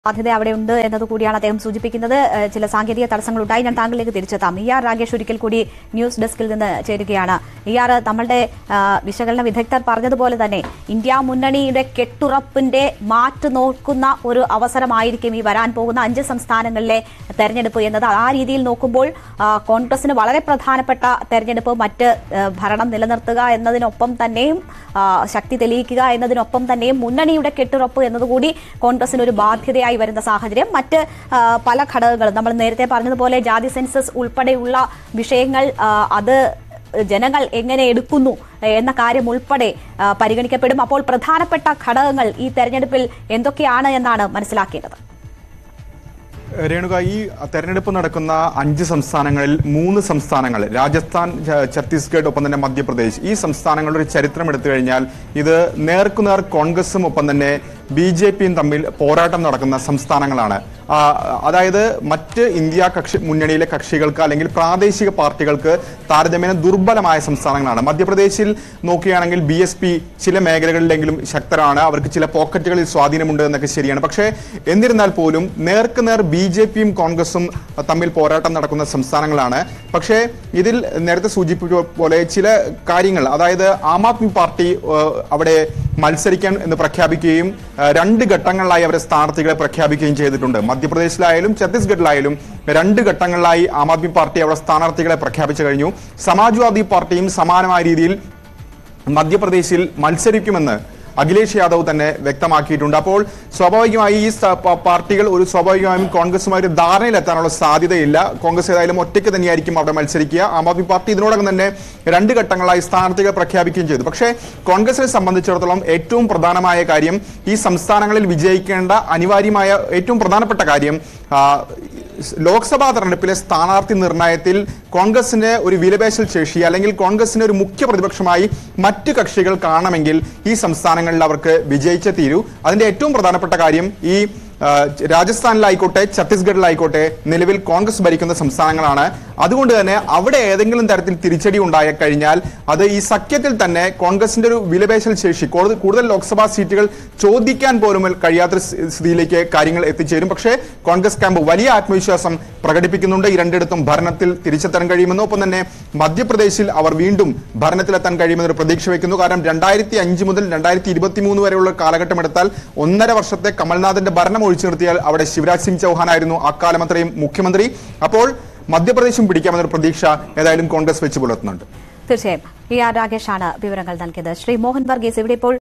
സാധ്യത അവിടെ ഉണ്ട് എന്നത് കൂടിയാണ് അദ്ദേഹം സൂചിപ്പിക്കുന്നത് ഏഹ് ചില സാങ്കേതിക തടസ്സങ്ങളുണ്ടായി ഞാൻ താങ്കളിലേക്ക് തിരിച്ചെത്താം ഇ ആർ രാഗേഷ് ഒരിക്കൽ കൂടി ന്യൂസ് ഡെസ്കിൽ നിന്ന് ചേരുകയാണ് ഇ ആർ നമ്മളുടെ ആ, വിശകലന വിദഗ്ധർ പറഞ്ഞതുപോലെ തന്നെ ഇന്ത്യ മുന്നണിയുടെ കെട്ടുറപ്പിന്റെ മാറ്റു നോക്കുന്ന ഒരു അവസരമായിരിക്കും ഈ വരാൻ പോകുന്ന അഞ്ച് സംസ്ഥാനങ്ങളിലെ തെരഞ്ഞെടുപ്പ് എന്നത് ആ രീതിയിൽ നോക്കുമ്പോൾ ആ, കോൺഗ്രസിന് വളരെ പ്രധാനപ്പെട്ട തെരഞ്ഞെടുപ്പ് മറ്റ് ആ, ഭരണം നിലനിർത്തുക എന്നതിനൊപ്പം തന്നെയും ആ, ശക്തി തെളിയിക്കുക എന്നതിനൊപ്പം തന്നെയും മുന്നണിയുടെ കെട്ടുറപ്പ് എന്നതുകൂടി കോൺഗ്രസിന് ഒരു ബാധ്യതയായി വരുന്ന സാഹചര്യം മറ്റ് ആ, പല ഘടകങ്ങളും നമ്മൾ നേരത്തെ പറഞ്ഞതുപോലെ ജാതി സെൻസസ് ഉൾപ്പെടെയുള്ള വിഷയങ്ങൾ ആ, അത് ജനങ്ങൾ എങ്ങനെ എടുക്കുന്നു എന്ന കാര്യം ഉൾപ്പെടെ ആ, പരിഗണിക്കപ്പെടും അപ്പോൾ പ്രധാനപ്പെട്ട ഘടകങ്ങൾ ഈ തെരഞ്ഞെടുപ്പിൽ എന്തൊക്കെയാണ് എന്നാണ് മനസ്സിലാക്കേണ്ടത് രേണുക ഈ തെരഞ്ഞെടുപ്പ് നടക്കുന്ന അഞ്ച് സംസ്ഥാനങ്ങളിൽ മൂന്ന് സംസ്ഥാനങ്ങൾ രാജസ്ഥാൻ ഛ- ഛത്തീസ്ഗഡ് ഒപ്പം തന്നെ മധ്യപ്രദേശ് ഈ സംസ്ഥാനങ്ങളുടെ ഒരു ചരിത്രം എടുത്തു കഴിഞ്ഞാൽ ഇത് നേർക്കുനേർ കോൺഗ്രസും ഒപ്പം തന്നെ ബി ജെ പിയും തമ്മിൽ പോരാട്ടം നടക്കുന്ന സംസ്ഥാനങ്ങളാണ് ആ, അതായത് മറ്റ് ഇന്ത്യ കക്ഷി മുന്നണിയിലെ കക്ഷികൾക്ക് അല്ലെങ്കിൽ പ്രാദേശിക പാർട്ടികൾക്ക് താരതമ്യേന ദുർബലമായ സംസ്ഥാനങ്ങളാണ് മധ്യപ്രദേശിൽ നോക്കുകയാണെങ്കിൽ ബി എസ് പി ചില മേഖലകളിലെങ്കിലും ശക്തരാണ് അവർക്ക് ചില പോക്കറ്റുകളിൽ സ്വാധീനമുണ്ട് എന്നൊക്കെ ശരിയാണ് പക്ഷേ എന്നിരുന്നാൽ പോലും നേർക്ക് നേർ ബി ജെ പിയും കോൺഗ്രസും തമ്മിൽ പോരാട്ടം നടക്കുന്ന സംസ്ഥാനങ്ങളാണ് പക്ഷേ ഇതിൽ നേരത്തെ സൂചിപ്പിച്ച പോലെ ചില കാര്യങ്ങൾ അതായത് ആം ആദ്മി പാർട്ടി ഏഹ്, അവിടെ മത്സരിക്കാൻ എന്ന് പ്രഖ്യാപിക്കുകയും ഏഹ്, രണ്ട് ഘട്ടങ്ങളിലായി അവരെ സ്ഥാനാർത്ഥികളെ പ്രഖ്യാപിക്കുകയും ചെയ്തിട്ടുണ്ട് മധ്യപ്രദേശിലായാലും ഛത്തീസ്ഗഡിലായാലും രണ്ട് ഘട്ടങ്ങളിലായി ആം ആദ്മി പാർട്ടി അവിടെ സ്ഥാനാർത്ഥികളെ പ്രഖ്യാപിച്ചു കഴിഞ്ഞു സമാജ്വാദി പാർട്ടിയും സമാനമായ രീതിയിൽ മധ്യപ്രദേശിൽ മത്സരിക്കുമെന്ന് അഖിലേഷ് യാദവ് തന്നെ വ്യക്തമാക്കിയിട്ടുണ്ട് അപ്പോൾ സ്വാഭാവികമായി ഈ സ- പ- പാർട്ടികൾ ഒരു സ്വാഭാവികമായും കോൺഗ്രസുമായി ഒരു ധാരണയിലെത്താനുള്ള സാധ്യതയില്ല കോൺഗ്രസ് ഏതായാലും ഒറ്റയ്ക്ക് തന്നെയായിരിക്കും അവിടെ മത്സരിക്കുക ആം ആദ്മി പാർട്ടി ഇതിനോടകം തന്നെ രണ്ട് ഘട്ടങ്ങളായി സ്ഥാനാർത്ഥികളെ പ്രഖ്യാപിക്കുകയും ചെയ്തു പക്ഷേ കോൺഗ്രസിനെ സംബന്ധിച്ചിടത്തോളം ഏറ്റവും പ്രധാനമായ കാര്യം ഈ സംസ്ഥാനങ്ങളിൽ വിജയിക്കേണ്ട അനിവാര്യമായ ഏറ്റവും പ്രധാനപ്പെട്ട കാര്യം ആ, ലോക്സഭാ തെരഞ്ഞെടുപ്പിലെ സ്ഥാനാർത്ഥി നിർണയത്തിൽ കോൺഗ്രസിന് ഒരു വിലപേശൽ ശേഷി അല്ലെങ്കിൽ കോൺഗ്രസിന് ഒരു മുഖ്യ പ്രതിപക്ഷമായി മറ്റ് കക്ഷികൾ കാണണമെങ്കിൽ ഈ സംസ്ഥാനങ്ങളിൽ അവർക്ക് വിജയിച്ചേ തീരൂ അതിന്റെ ഏറ്റവും പ്രധാനപ്പെട്ട കാര്യം ഈ ആ, രാജസ്ഥാനിലായിക്കോട്ടെ ഛത്തീസ്ഗഡിലായിക്കോട്ടെ നിലവിൽ കോൺഗ്രസ് ഭരിക്കുന്ന സംസ്ഥാനങ്ങളാണ് അതുകൊണ്ട് തന്നെ അവിടെ ഏതെങ്കിലും തരത്തിൽ തിരിച്ചടി ഉണ്ടായ കഴിഞ്ഞാൽ അത് ഈ സഖ്യത്തിൽ തന്നെ കോൺഗ്രസിന്റെ ഒരു വിലപേശൽ ശേഷി കൂടുതൽ കൂടുതൽ ലോക്സഭാ സീറ്റുകൾ ചോദിക്കാൻ പോലും കഴിയാത്ത സ്ഥി- സ്ഥിതിയിലേക്ക് കാര്യങ്ങൾ എത്തിച്ചേരും പക്ഷേ കോൺഗ്രസ് ക്യാമ്പ് വലിയ ആത്മവിശ്വാസം പ്രകടിപ്പിക്കുന്നുണ്ട് ഈ രണ്ടിടത്തും ഭരണത്തിൽ തിരിച്ചെത്താൻ കഴിയുമെന്ന് ഒപ്പം തന്നെ മധ്യപ്രദേശിൽ അവർ വീണ്ടും ഭരണത്തിലെത്താൻ കഴിയുമെന്നൊരു പ്രതീക്ഷ വയ്ക്കുന്നു കാരണം രണ്ടായിരത്തി അഞ്ച് മുതൽ രണ്ടായിരത്തി ഇരുപത്തി മൂന്ന് വരെയുള്ള കാലഘട്ടം എടുത്താൽ ഒന്നര വർഷത്തെ കമൽനാഥിന്റെ ഭരണം ഒഴിച്ചു നിർത്തിയാൽ അവിടെ ശിവരാജ് സിംഗ് ചൗഹാൻ ആയിരുന്നു അക്കാലം അത്രയും മുഖ്യമന്ത്രി അപ്പോൾ മധ്യപ്രദേശും പിടിക്കാമെന്നൊരു പ്രതീക്ഷ ഏതായാലും കോൺഗ്രസ് വെച്ച് പുലർത്തുന്നുണ്ട് തീർച്ചയായും ഇ ആർ രാഗേഷാണ് വിവരങ്ങൾ നൽകിയത് ശ്രീ മോഹൻ വർഗീസ് ഇവിടെ ഇപ്പോൾ